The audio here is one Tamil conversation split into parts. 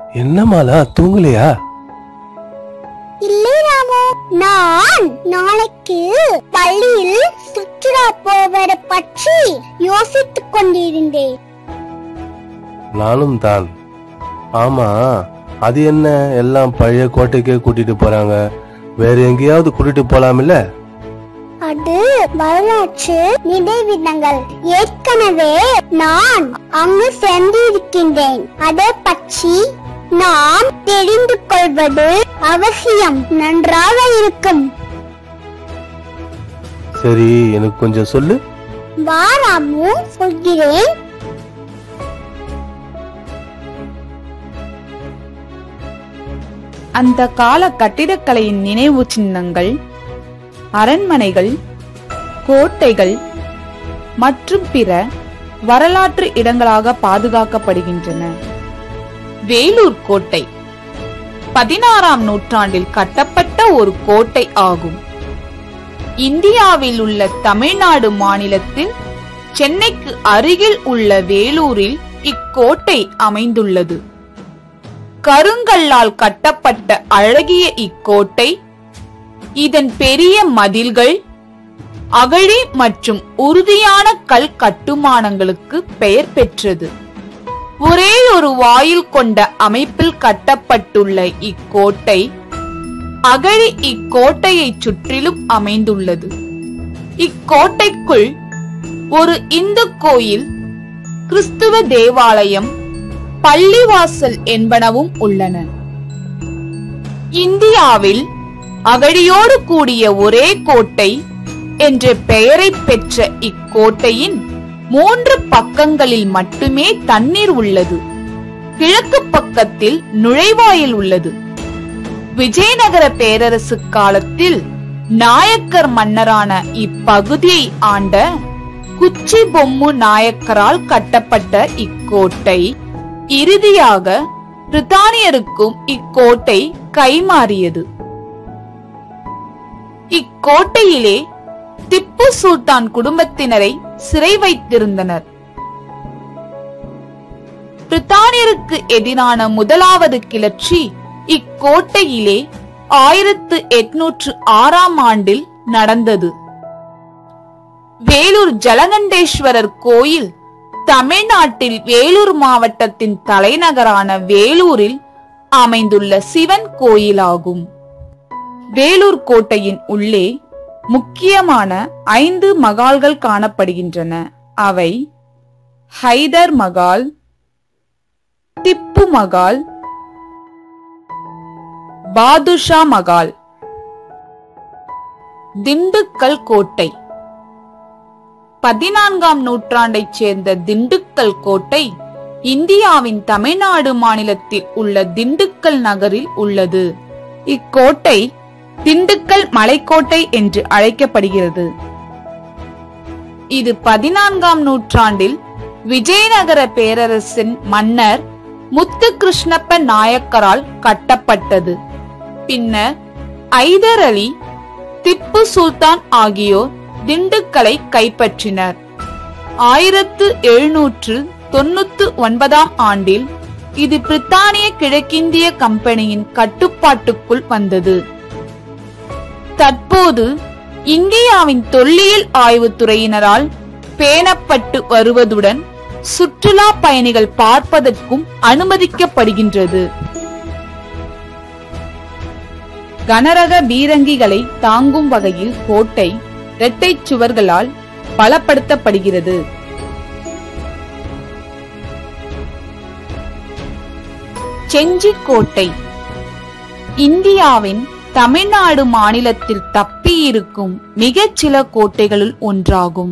என்ன மாலா தூங்கலையா இல்லை ராமு நான் நாளைக்கு பள்ளியில் சுற்றுலா போவதை பற்றி யோசித்துக் கொண்டிருந்தேன் நானும் தான் ஆமா அது என்ன எல்லாம் பழைய கோட்டைக்கே கூட்டிட்டு போறாங்க வேற எங்கேயாவது கூட்டிட்டு போலாமில்ல அது வரலாற்று நினைவிடங்கள் ஏற்கனவே நான் அங்கு சென்றிருக்கின்றேன் அதை பற்றி நாம் தெரிந்து கொள்வது அவசியம் நன்றாக இருக்கும் சரி எனக்கு கொஞ்சம் சொல்லு வாராமு சொல்கிறேன் அந்த கால கட்டிடக்கலையின் நினைவு சின்னங்கள் அரண்மனைகள் கோட்டைகள் மற்றும் பிற வரலாற்று இடங்களாக பாதுகாக்கப்படுகின்றன வேலூர் கோட்டை பதினாறாம் நூற்றாண்டில் கட்டப்பட்ட ஒரு கோட்டை ஆகும் இந்தியாவில் உள்ள தமிழ்நாடு மாநிலத்தில் சென்னைக்கு அருகில் உள்ள வேலூரில் இக்கோட்டை அமைந்துள்ளது கருங்கல்லால் கட்டப்பட்ட அழகிய இக்கோட்டை இதன் பெரிய மதில்கள் அகழி மற்றும் உறுதியான கல் கட்டுமானங்களுக்கு பெயர் பெற்றது ஒரே ஒரு வாயில் கொண்ட அமைப்பில் கட்டப்பட்டுள்ள இக்கோட்டை அகழி இக்கோட்டையை சுற்றிலும் அமைந்துள்ளது இக்கோட்டைக்குள் ஒரு இந்து கோயில் கிறிஸ்துவ தேவாலயம் பள்ளிவாசல் என்பனவும் உள்ளன இந்தியாவில் அகழியோடு கூடிய ஒரே கோட்டை என்ற பெயரை பெற்ற இக்கோட்டையின் மூன்று பக்கங்களில் மட்டுமே தண்ணீர் உள்ளது கிழக்கு பக்கத்தில் நுழைவாயில் உள்ளது விஜயநகர பேரரசு காலத்தில் நாயக்கர் மன்னரான இப்பகுதியை ஆண்ட குச்சி பொம்மு நாயக்கரால் கட்டப்பட்ட இக்கோட்டை இறுதியாக பிரித்தானியருக்கும் இக்கோட்டை கைமாறியது இக்கோட்டையிலே திப்பு சுல்தான் குடும்பத்தினரை சிறை வைத்திருந்தனர் பிரித்தானியருக்கு எதிரான முதலாவது கிளர்ச்சி இக்கோட்டையிலே ஆயிரத்து எட்நூற்று ஆறாம் ஆண்டில் நடந்தது வேலூர் ஜலகண்டேஸ்வரர் கோயில் தமிழ்நாட்டில் வேலூர் மாவட்டத்தின் தலைநகரான வேலூரில் அமைந்துள்ள சிவன் கோயிலாகும் வேலூர் கோட்டையின் உள்ளே முக்கியமான ஐந்து மகால்கள் காணப்படுகின்றன அவை ஹைதர் மகால் திப்பு மகால் பாதுஷா மகால் திண்டுக்கல் கோட்டை பதினான்காம் நூற்றாண்டைச் சேர்ந்த திண்டுக்கல் கோட்டை இந்தியாவின் தமிழ்நாடு மாநிலத்தில் உள்ள திண்டுக்கல் நகரில் உள்ளது இக்கோட்டை திண்டுக்கல் மலைக்கோட்டை என்று அழைக்கப்படுகிறது இது பதினான்காம் நூற்றாண்டில் விஜயநகர பேரரசின் மன்னர் முத்துகிருஷ்ணப்ப நாயக்கரால் கட்டப்பட்டது பின்னர் ஐதர் அலி திப்பு சுல்தான் ஆகியோர் திண்டுக்கலை கைப்பற்றினர் ஆயிரத்து எழுநூற்று தொண்ணூத்து ஒன்பதாம் ஆண்டில் இது பிரித்தானிய கிழக்கிந்திய கம்பெனியின் கட்டுப்பாட்டுக்குள் வந்தது தற்போது இந்தியாவின் தொல்லியல் ஆய்வுத் துறையினரால் பேணப்பட்டு வருவதுடன் சுற்றுலா பயணிகள் பார்ப்பதற்கும் அனுமதிக்கப்படுகின்றது கனரக பீரங்கிகளை தாங்கும் வகையில் கோட்டை இரட்டை சுவர்களால் பலப்படுத்தப்படுகிறது செஞ்சி கோட்டை இந்தியாவின் தமிழ்நாடு மாநிலத்தில் தப்பியிருக்கும் மிகச் சில கோட்டைகளுள் ஒன்றாகும்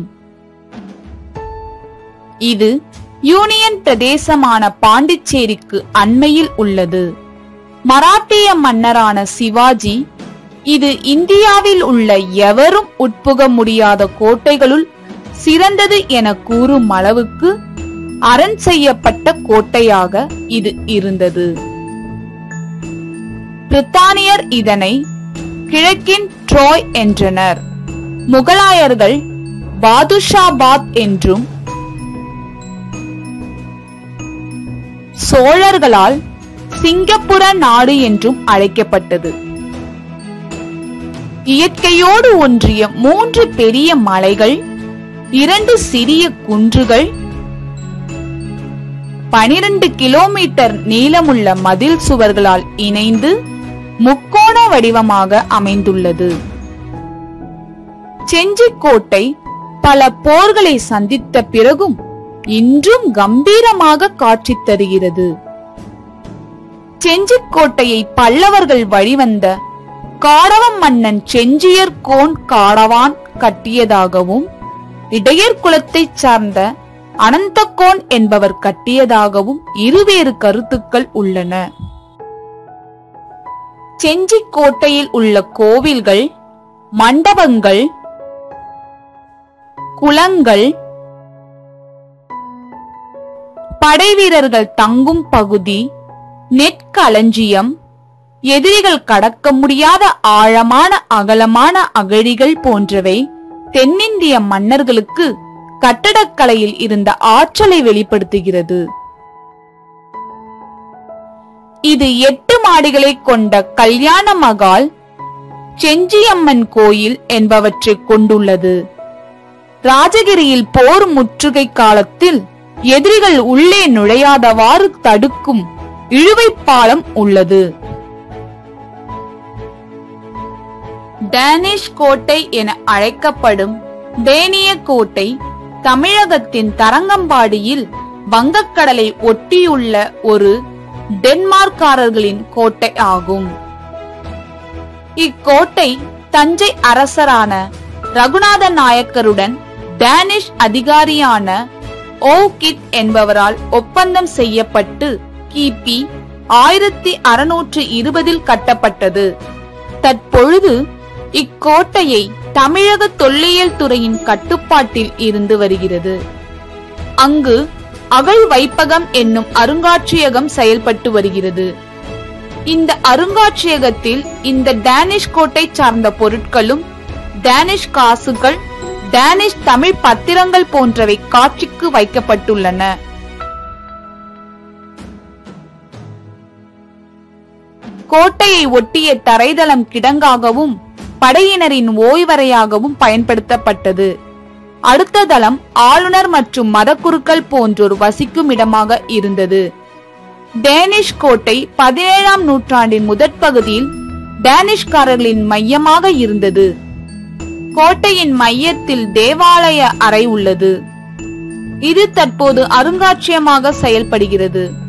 இது யூனியன் பிரதேசமான பாண்டிச்சேரிக்கு அண்மையில் உள்ளது மராட்டிய மன்னரான சிவாஜி இது இந்தியாவில் உள்ள எவரும் உட்புக முடியாத கோட்டைகளுள் சிறந்தது என கூறும் அளவுக்கு அரண் செய்யப்பட்ட கோட்டையாக இது இருந்தது பிரித்தானியர் இதனை கிழக்கின் ட்ரோய் என்றனர் முகலாயர்கள் பாதுஷாபாத் என்றும் சோழர்களால் சிங்கப்புர நாடு என்றும் அழைக்கப்பட்டது இயற்கையோடு ஒன்றிய மூன்று பெரிய மலைகள் இரண்டு சிறிய குன்றுகள் பனிரெண்டு கிலோமீட்டர் நீளமுள்ள மதில் சுவர்களால் இணைந்து முக்கோண வடிவமாக அமைந்துள்ளது செஞ்சிக்கோட்டை பல போர்களை சந்தித்த பிறகும் இன்றும் கம்பீரமாக காட்சி தருகிறது செஞ்சிக்கோட்டையை பல்லவர்கள் வழிவந்த காடவம் மன்னன் செஞ்சியர் கோன் காடவான் கட்டியதாகவும் இடையர் குலத்தைச் சார்ந்த அனந்தகோன் என்பவர் கட்டியதாகவும் இருவேறு கருத்துக்கள் உள்ளன செஞ்சிக்கோட்டையில் உள்ள கோவில்கள் மண்டபங்கள் குளங்கள் படைவீரர்கள் தங்கும் பகுதி நெற்களஞ்சியம் எதிரிகள் கடக்க முடியாத ஆழமான அகலமான அகழிகள் போன்றவை தென்னிந்திய மன்னர்களுக்கு கட்டடக்கலையில் இருந்த ஆற்றலை வெளிப்படுத்துகிறது இது எட்டு மாடிகளை கொண்ட கல்யாண மகால் செஞ்சியம்மன் கோயில் என்பவற்றை கொண்டுள்ளது ராஜகிரியில் போர் முற்றுகை காலத்தில் எதிரிகள் உள்ளே நுழையாதவாறு தடுக்கும் இழுவைப் பாலம் உள்ளது டேனிஷ் கோட்டை என அழைக்கப்படும் டேனிய கோட்டை தமிழகத்தின் தரங்கம்பாடியில் வங்கக்கடலை ஒட்டியுள்ள ஒரு டென்மார்க்காரர்களின் கோட்டை ஆகும் இக்கோட்டை தஞ்சை அரசரான ரகுநாத நாயக்கருடன் டேனிஷ் அதிகாரியான ஓகிட் என்பவரால் ஒப்பந்தம் செய்யப்பட்டு கிபி ஆயிரத்தி அறுநூற்று இருபதில் கட்டப்பட்டது தற்பொழுது இக்கோட்டையை தமிழக தொல்லியல் துறையின் கட்டுப்பாட்டில் இருந்து வருகிறது அங்கு அகழ் வைப்பகம் என்னும் அருங்காட்சியகம் செயல்பட்டு வருகிறது இந்த அருங்காட்சியகத்தில் இந்த டேனிஷ் கோட்டை சார்ந்த பொருட்களும் டேனிஷ் காசுகள் டேனிஷ் தமிழ் பத்திரங்கள் போன்றவை காட்சிக்கு வைக்கப்பட்டுள்ளன கோட்டையை ஒட்டிய தரைதளம் கிடங்காகவும் படையினரின் ஓய்வறையாகவும் பயன்படுத்தப்பட்டது அடுத்த தளம் ஆளுநர் மற்றும் மதக்குருக்கள் போன்றோர் வசிக்கும் இடமாக இருந்தது டேனிஷ் கோட்டை பதினேழாம் நூற்றாண்டின் முதற் பகுதியில் டேனிஷ்காரர்களின் மையமாக இருந்தது கோட்டையின் மையத்தில் தேவாலய அறை உள்ளது இது தற்போது அருங்காட்சியகமாக செயல்படுகிறது